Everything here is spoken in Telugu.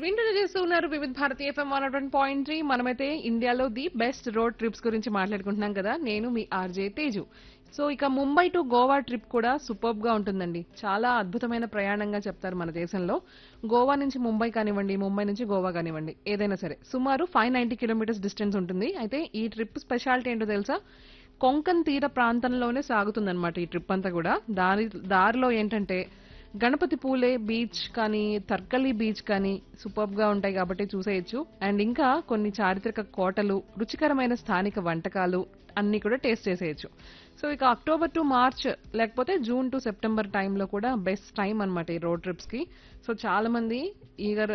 వింటూనే చేస్తూ ఉన్నారు Vividh Bharati FM one point three మనమైతే ఇండియాలో ది బెస్ట్ రోడ్ ట్రిప్స్ గురించి మాట్లాడుకుంటున్నాం కదా నేను మీ ఆర్జే తేజు సో ఇక ముంబై టు గోవా ట్రిప్ కూడా సూపర్బ్ గా ఉంటుందండి చాలా అద్భుతమైన ప్రయాణంగా చెప్తారు మన దేశంలో గోవా నుంచి ముంబై కానివ్వండి ముంబై నుంచి గోవా కానివ్వండి ఏదైనా సరే సుమారు ఫైవ్ నైన్టీ కిలోమీటర్స్ డిస్టెన్స్ ఉంటుంది అయితే ఈ ట్రిప్ స్పెషాలిటీ ఏంటో తెలుసా కొంకన్ తీర ప్రాంతంలోనే సాగుతుందన్నమాట ఈ ట్రిప్ అంతా కూడా దారి దారిలో ఏంటంటే గణపతి పూలే బీచ్ కానీ తర్కలి బీచ్ కానీ సూపర్బ్ గా ఉంటాయి కాబట్టి చూసేయచ్చు అండ్ ఇంకా కొన్ని చారిత్రక కోటలు రుచికరమైన స్థానిక వంటకాలు అన్ని కూడా టేస్ట్ చేసేయచ్చు సో ఇక అక్టోబర్ టు మార్చ్ లేకపోతే జూన్ టు సెప్టెంబర్ టైంలో కూడా బెస్ట్ టైం అన్నమాట ఈ రోడ్ ట్రిప్స్ కి సో చాలా మంది ఈగర్